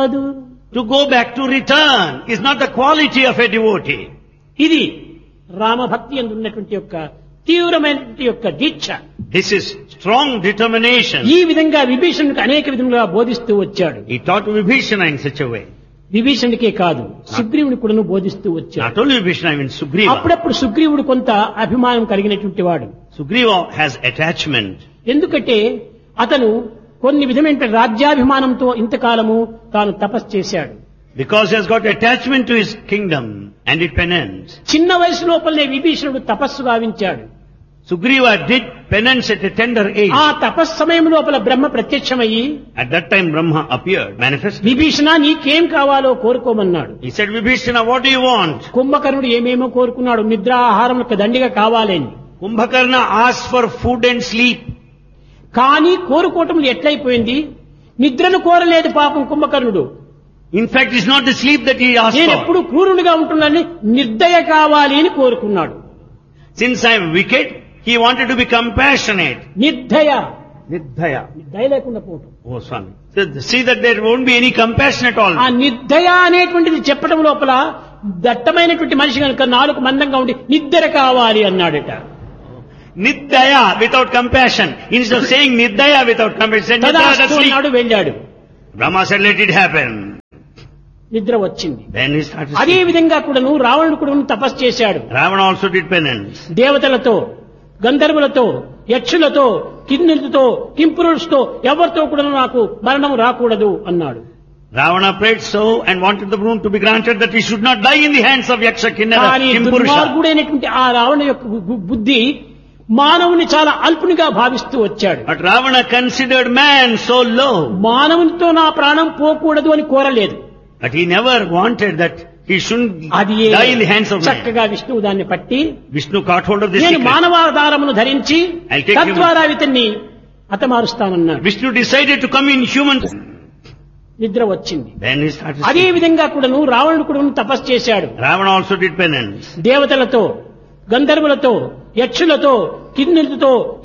కాదు To go back to return is not the quality of a devotee. ఇది రామభక్తి ఎందు ఉన్నటువంటి యొక్క తీవ్రమైనటువంటి యొక్క దీక్ష This is strong determination. ఈ విధంగా విభీషణుడికి అనేక విధములుగా బోధిస్తూ వచ్చాడు He taught Vibhishana in such a way. విభీషణుడికే కాదు సుగ్రీవుని కూడాను బోధిస్తూ వచ్చాడు Not only Vibhishana, even Sugriva. అప్పుడప్పుడు సుగ్రీవుడు కొంత అభిమానం కలిగినటువంటి వాడు Sugriva has attachment. ఎందుకంటే అతను కొన్ని విధమైన రాజ్యాభిమానంతో ఇంతకాలము తాను తపస్సు చేశాడు Because he has got attachment to his kingdom and it penance. చిన్న వయసు లోపలనే విభీషణుడు తపస్సు గావించాడు Sugriva did penance at a tender age. ఆ తపస్ సమయం లోపల బ్రహ్మ ప్రత్యక్షమయ్యి At that time Brahma appeared, manifested. Vibhishana నీకేం కావాలో కోరుకోమన్నాడు He said, Vibhishana, what do you want? కుంభకర్ణుడు ఏమేమో కోరుకున్నాడు నిద్ర ఆహారం యొక్క దండిగా కావాలని Kumbhakarna asked for food and sleep. కానీ కోరుకోవటం ఎట్లయిపోయింది నిద్రను కోరలేదు పాపం కుంభకర్ణుడు In fact, it's not the sleep that he asked నేను for. ఎప్పుడు క్రూరునిగా ఉంటున్నానని నిర్దయ కావాలి అని కోరుకున్నాడు Since I am wicked, he wanted to be compassionate. నిర్దయ Nidhaya. దయ లేకుండా పోవటం Oh, Swami. So, see that there won't be any compassion at all. ఆ నిర్దయ అనేటువంటిది చెప్పడం లోపల దట్టమైనటువంటి మనిషి కనుక నాలుగు మందంగా ఉండి నిద్ర కావాలి అన్నాడట Nidhaya without compassion. Instead of saying Nidhaya without compassion, Nidhaya తదాస్తు the sleep. అన్నాడు వెళ్ళాడు Brahma said, let it happen. నిద్ర వచ్చింది Then he started అదే sleeping. విధంగా కూడాను రావణుడు కూడా తపస్సు చేశాడు Ravana also did penance. దేవతలతో గంధర్వులతో యక్షులతో కిన్నెలతో కింపురులతో ఎవరితో కూడా నాకు మరణం రాకూడదు అన్నాడు Ravana prayed so and wanted the boon to be granted that he should not die in the hands of Yaksha Kinnara కానీ Kimpurusha. దుర్మార్గుడైనటువంటి ఆ రావణ యొక్క బు- బు- బుద్ధి మానవుని చాలా అల్పునిగా భావిస్తూ వచ్చాడు But Ravana considered man so low. మానవునితో నా ప్రాణం పోకూడదు అని కోరలేదు But he never wanted that he shouldn't అది die in the hands of man. చక్కగా విష్ణువు దాన్ని పట్టి Vishnu caught hold of this నేను secret. మానవాధారమును ధరించి I'll take తద్వారా ఇతన్ని హతమారుస్తానన్నాడు Vishnu decided to come in human. నిద్ర వచ్చింది Then he started అదే sleeping. విధంగా కూడాను రావణుడు కూడా తపస్సు చేశాడు Ravana also did penance. దేవతలతో గంధర్వులతో యక్షులతో కిన్నెలతో